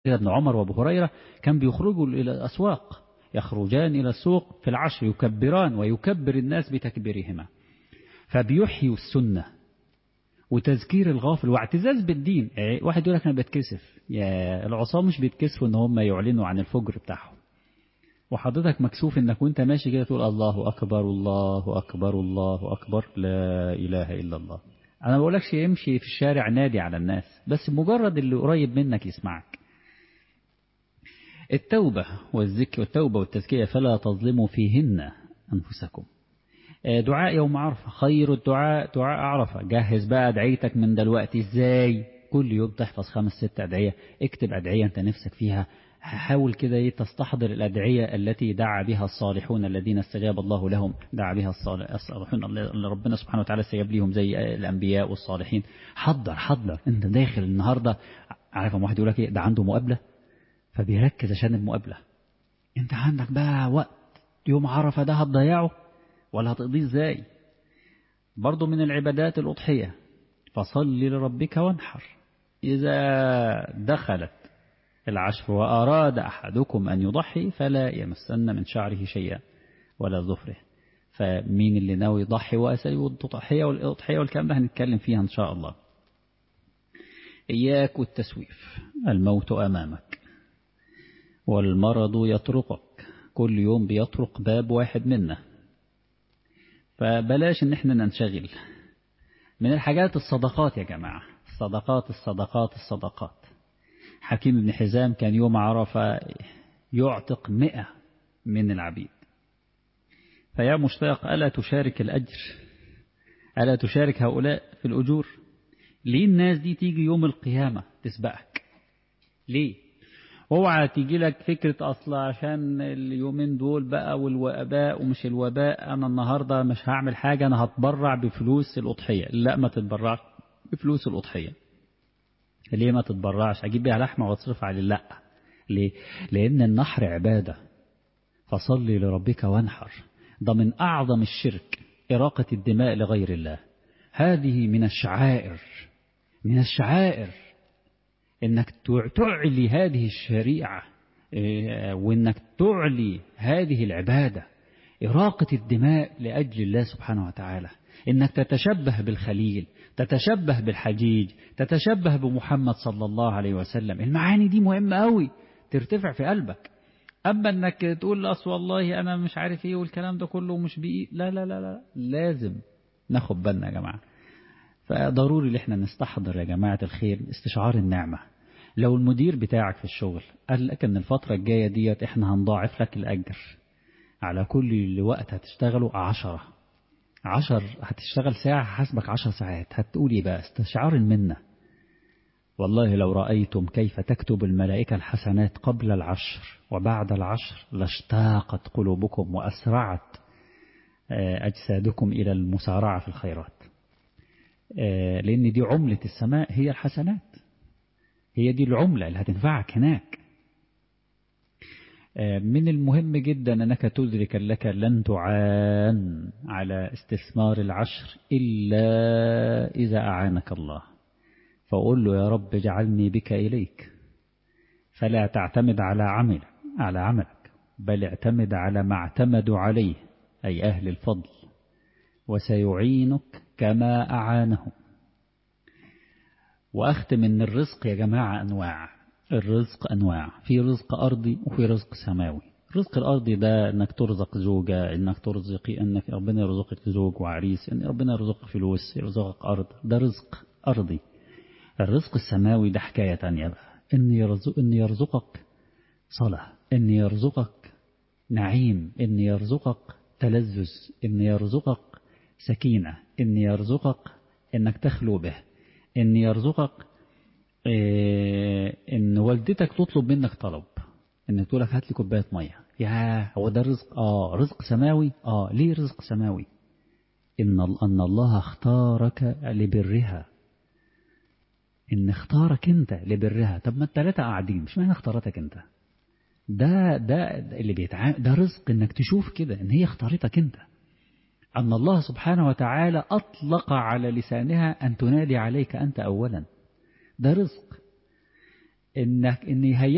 ابن عمر وابو هريرة كان بيخرجوا إلى الأسواق يخرجان إلى السوق في العشر يكبران ويكبر الناس بتكبيرهما فبيحيوا السنة وتذكير الغافل واعتزاز بالدين واحد يقول لك أنا بتكسف يا العصاة مش بيتكسفوا إن هم يعلنوا عن الفجر بتاعهم وحضرتك مكسوف إنك وانت ماشي كده تقول الله أكبر الله أكبر الله أكبر لا إله إلا الله أنا ما بقولكش يمشي في الشارع نادي على الناس بس مجرد اللي قريب منك يسمعك التوبة والذكر والتوبة والتزكية فلا تظلموا فيهن أنفسكم دعاء يوم عرفة خير الدعاء دعاء عرفة جهز بقى أدعيتك من دلوقتي إزاي كل يوم تحفظ خمس ست أدعية اكتب أدعية أنت نفسك فيها حاول كده تستحضر الأدعية التي دعا بها الصالحون الذين استجاب الله لهم دعا بها الصالحون اللي ربنا سبحانه وتعالى استجاب ليهم زي الأنبياء والصالحين حضر حضر أنت داخل النهاردة عارف واحد يقول لك إيه ده عنده مقابلة فبيركز عشان المقابلة انت عندك بقى وقت يوم عرفة ده هتضيعه ولا هتقضيه ازاي برضو من العبادات الأضحية فصل لربك وانحر إذا دخلت العشر وأراد أحدكم أن يضحي فلا يمسن من شعره شيئا ولا ظفره فمين اللي ناوي يضحي وأسأل الضحية والأضحية والكلام ده هنتكلم فيها إن شاء الله إياك والتسويف الموت أمامك والمرض يطرقك كل يوم بيطرق باب واحد منا فبلاش ان احنا ننشغل من الحاجات الصدقات يا جماعة الصدقات الصدقات الصدقات حكيم بن حزام كان يوم عرفة يعتق مئة من العبيد فيا مشتاق ألا تشارك الأجر ألا تشارك هؤلاء في الأجور ليه الناس دي تيجي يوم القيامة تسبقك ليه اوعى تيجي لك فكرة أصلا عشان اليومين دول بقى والوباء ومش الوباء أنا النهاردة مش هعمل حاجة أنا هتبرع بفلوس الأضحية لا ما تتبرعش بفلوس الأضحية ليه ما تتبرعش أجيب بيها لحمة واتصرف عليه لا ليه لأن النحر عبادة فصلي لربك وانحر ده من أعظم الشرك إراقة الدماء لغير الله هذه من الشعائر من الشعائر انك تعلي هذه الشريعة وانك تعلي هذه العبادة إراقة الدماء لأجل الله سبحانه وتعالى انك تتشبه بالخليل تتشبه بالحجيج تتشبه بمحمد صلى الله عليه وسلم المعاني دي مهمة قوي ترتفع في قلبك أما أنك تقول أصل والله أنا مش عارف إيه والكلام ده كله مش بإيه لا لا لا لا لازم ناخد بالنا يا جماعة فضروري ان احنا نستحضر يا جماعة الخير استشعار النعمة لو المدير بتاعك في الشغل قال لك ان الفترة الجاية ديت احنا هنضاعف لك الأجر على كل وقت هتشتغله عشرة عشر هتشتغل ساعة حسبك عشر ساعات هتقول ايه بقى استشعار المنة والله لو رأيتم كيف تكتب الملائكة الحسنات قبل العشر وبعد العشر لاشتاقت قلوبكم وأسرعت أجسادكم إلى المسارعة في الخيرات لأن دي عملة السماء هي الحسنات هي دي العملة اللي هتنفعك هناك من المهم جدا أنك تدرك لك لن تعان على استثمار العشر إلا إذا أعانك الله فقول له يا رب اجعلني بك إليك فلا تعتمد على عمل على عملك بل اعتمد على ما اعتمدوا عليه أي أهل الفضل وسيعينك كما أعانهم وأختم أن الرزق يا جماعة أنواع الرزق أنواع في رزق أرضي وفي رزق سماوي الرزق الأرضي ده أنك ترزق زوجة أنك ترزقي أنك ربنا يرزقك زوج وعريس أن ربنا يرزقك فلوس يرزقك أرض ده رزق أرضي الرزق السماوي ده حكاية تانية بقى أن, يرزق أن يرزقك صلاة أن يرزقك نعيم أن يرزقك تلذذ أن يرزقك سكينة أن يرزقك أنك تخلو به أن يرزقك أن والدتك تطلب منك طلب أن تقول لك هات لي كوباية مية يا هو ده الرزق آه رزق سماوي آه ليه رزق سماوي إن أن الله اختارك لبرها إن اختارك أنت لبرها طب ما التلاتة قاعدين مش معنى اختارتك أنت ده ده اللي بيتعامل ده رزق إنك تشوف كده إن هي اختارتك أنت أن الله سبحانه وتعالى أطلق على لسانها أن تنادي عليك أنت أولا ده رزق إنك إن هي